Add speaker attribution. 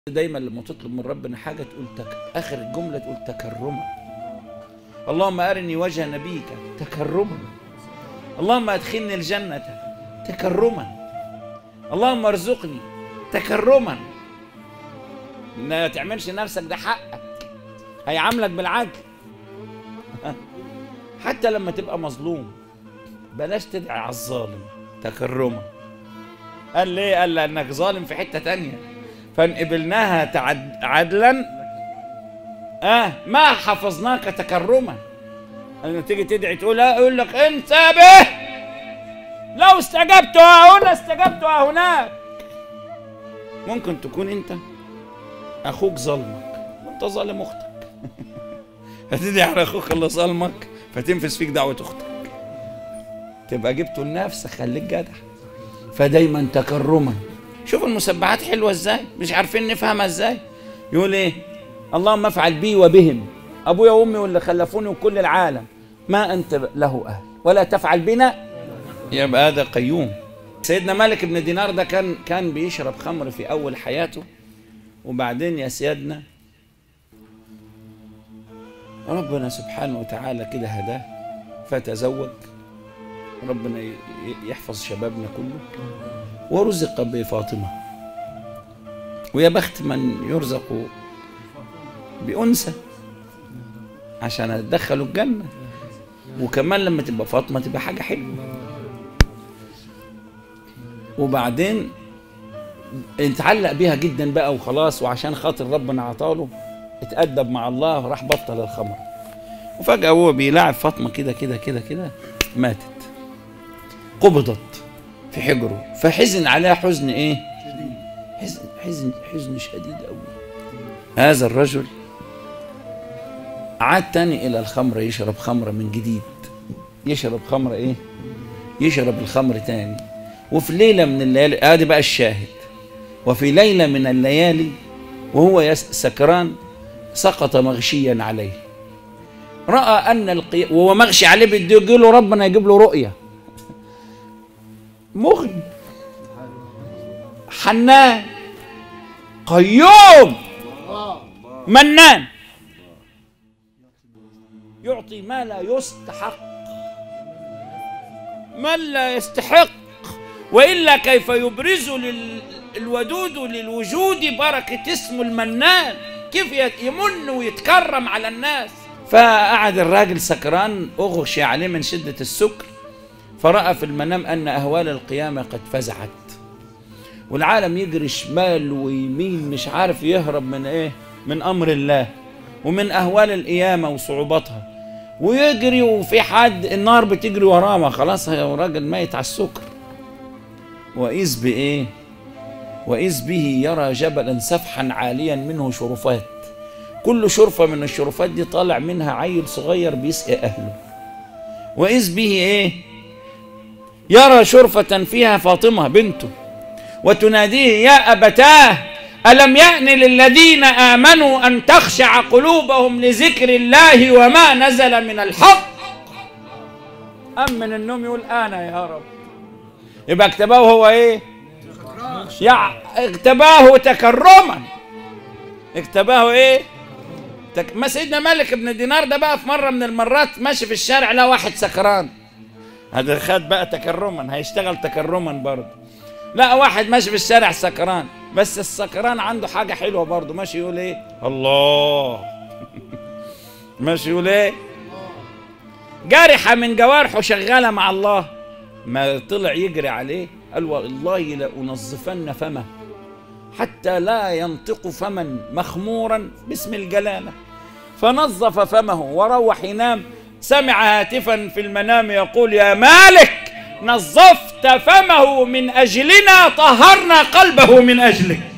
Speaker 1: دايما لما تطلب من ربنا حاجة تقول تك... آخر الجملة تقول تكرما اللهم أرني وجه نبيك تكرما اللهم أدخلني الجنة تكرما اللهم ارزقني تكرما ما تعملش نفسك ده حقك هيعاملك بالعدل حتى لما تبقى مظلوم بلاش تدعي على الظالم تكرما قال ليه قال لأنك ظالم في حتة تانية فان قبلناها تعد عدلا اه ما حفظناك تكرما لما تيجي تدعي تقول لا يقول لك انت به لو استجبت هنا استجبت هناك ممكن تكون انت اخوك ظلمك وانت ظالم اختك فتدعي على اخوك اللي ظلمك فتنفذ فيك دعوه اختك تبقى جبته لنفسك خليك جدع فدايما تكرما شوف المسبحات حلوه ازاي مش عارفين نفهمها ازاي يقول ايه اللهم افعل بي وبهم ابويا وامي واللي خلفوني وكل العالم ما انت له اهل ولا تفعل بنا يبقى هذا قيوم سيدنا مالك بن دينار ده كان كان بيشرب خمر في اول حياته وبعدين يا سيادنا ربنا سبحانه وتعالى كده هداه فتزوج ربنا يحفظ شبابنا كله ورزق بفاطمة ويا بخت من يرزق بأنثى عشان ادخله الجنة وكمان لما تبقى فاطمة تبقى حاجة حلوة وبعدين اتعلق بيها جدا بقى وخلاص وعشان خاطر ربنا عطاله اتأدب مع الله راح بطل الخمر وفجأة هو بيلاعب فاطمة كده كده كده كده ماتت قبضت في حجره فحزن عليها حزن ايه حزن حزن حزن شديد قوي هذا الرجل عاد تاني الى الخمر يشرب خمرة من جديد يشرب خمرة ايه يشرب الخمر تاني وفي ليلة من الليالي ادي بقى الشاهد وفي ليلة من الليالي وهو سكران سقط مغشيا عليه رأى أن القي... وهو مغشي عليه بده يجي له ربنا يجيب له رؤية مغني حنان قيوم منان يعطي ما لا يستحق من لا يستحق والا كيف يبرز للودود للوجود بركه اسم المنان كيف يمن ويتكرم على الناس فقعد الراجل سكران اغشي عليه من شده السكر فرأى في المنام أن أهوال القيامة قد فزعت والعالم يجري شمال ويمين مش عارف يهرب من إيه من أمر الله ومن أهوال القيامة وصعوباتها ويجري وفي حد النار بتجري وراه ما خلاص هو راجل ميت على السكر وإذ بإيه وإذ به يرى جبلا سفحا عاليا منه شرفات كل شرفة من الشرفات دي طالع منها عيل صغير بيسقي أهله وإذ به إيه يرى شرفة فيها فاطمة بنته وتناديه يا أبتاه ألم يأن للذين آمنوا أن تخشع قلوبهم لذكر الله وما نزل من الحق أم من النوم يقول أنا يا رب يبقى اكتباه هو إيه يع... اكتباه تكرما اكتباه إيه تك... ما سيدنا مالك بن دينار ده بقى في مرة من المرات ماشي في الشارع لا واحد سكران هذا خد بقى تكرما هيشتغل تكرما برضه لا واحد ماشي في الشارع سكران بس السكران عنده حاجة حلوة برضه ماشي يقول ايه الله ماشي يقول ايه جارحة من جوارحه شغالة مع الله ما طلع يجري عليه قال والله لأنظفن فمه حتى لا ينطق فما مخمورا باسم الجلالة فنظف فمه وروح ينام سمع هاتفا في المنام يقول يا مالك نظفت فمه من اجلنا طهرنا قلبه من اجلك